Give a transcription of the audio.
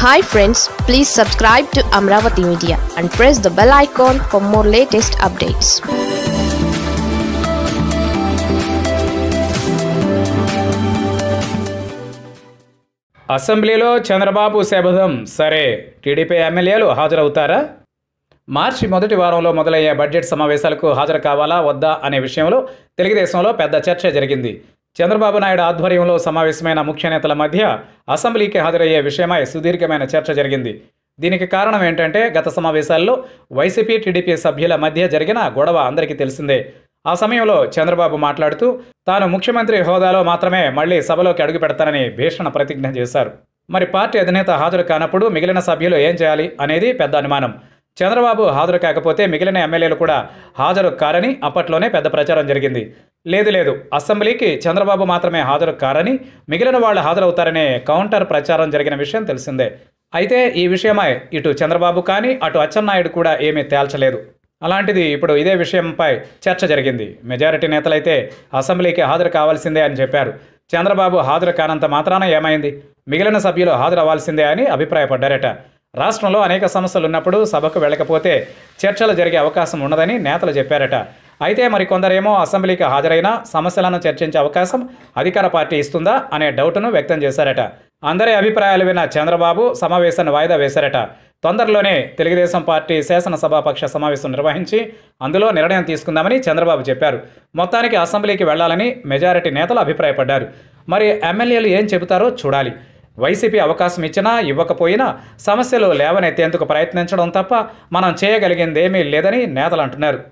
hi friends please subscribe to Amaravati media and press the bell icon for more latest updates అసెంబ్లీలో చంద్రబాబు శబదం సరే TDP ఎమ్మెల్యేలు హాజరవుతారా మార్చి మొదటి వారంలో మొదలయ్యే బడ్జెట్ సమావేశాలకు హాజరు కావాలా వద్దా అనే విషయంలో తెలుగుదేశంలో పెద్ద చర్చ జరిగింది చంద్రబాబు నాయుడు ఆధ్వర్యంలో సమావేశమైన ముఖ్య నేతల మధ్య అసెంబ్లీకి హాజరయ్యే విషయమై సుదీర్ఘమైన చర్చ జరిగింది దీనికి కారణం ఏంటంటే గత సమావేశాల్లో వైసీపీ టీడీపీ సభ్యుల మధ్య జరిగిన గొడవ అందరికీ తెలిసిందే ఆ సమయంలో చంద్రబాబు మాట్లాడుతూ తాను ముఖ్యమంత్రి హోదాలో మాత్రమే మళ్లీ సభలోకి అడుగు పెడతానని భీషణ ప్రతిజ్ఞ చేశారు మరి పార్టీ అధినేత హాజరు కానప్పుడు మిగిలిన సభ్యులు ఏం చేయాలి అనేది పెద్ద అనుమానం చంద్రబాబు హాజరు కాకపోతే మిగిలిన ఎమ్మెల్యేలు కూడా హాజరు కారని అప్పట్లోనే పెద్ద ప్రచారం జరిగింది లేదు లేదు అసెంబ్లీకి చంద్రబాబు మాత్రమే హాజరు కారని మిగిలిన వాళ్ళు హాజరవుతారనే కౌంటర్ ప్రచారం జరిగిన విషయం తెలిసిందే అయితే ఈ విషయమై ఇటు చంద్రబాబు కానీ అటు అచ్చెన్నాయుడు కూడా ఏమీ తేల్చలేదు అలాంటిది ఇప్పుడు ఇదే విషయంపై చర్చ జరిగింది మెజారిటీ నేతలైతే అసెంబ్లీకి హాజరు కావాల్సిందే అని చెప్పారు చంద్రబాబు హాజరు కానంత మాత్రాన ఏమైంది మిగిలిన సభ్యులు హాజరవ్వాల్సిందే అని అభిప్రాయపడ్డారట రాష్ట్రంలో అనేక సమస్యలు ఉన్నప్పుడు సభకు వెళ్ళకపోతే చర్చలు జరిగే అవకాశం ఉన్నదని నేతలు చెప్పారట అయితే మరికొందరేమో అసెంబ్లీకి హాజరైనా సమస్యలను చర్చించే అవకాశం అధికార పార్టీ ఇస్తుందా అనే డౌట్ను వ్యక్తం చేశారట అందరి అభిప్రాయాలు విన్న చంద్రబాబు సమావేశాన్ని వాయిదా వేశారట తొందరలోనే తెలుగుదేశం పార్టీ శాసనసభాపక్ష సమావేశం నిర్వహించి అందులో నిర్ణయం తీసుకుందామని చంద్రబాబు చెప్పారు మొత్తానికి అసెంబ్లీకి వెళ్లాలని మెజారిటీ నేతలు అభిప్రాయపడ్డారు మరి ఎమ్మెల్యేలు ఏం చెబుతారో చూడాలి వైసీపీ అవకాశం ఇచ్చినా ఇవ్వకపోయినా సమస్యలు లేవనెత్తేందుకు ప్రయత్నించడం తప్ప మనం చేయగలిగిందేమీ లేదని నేతలు అంటున్నారు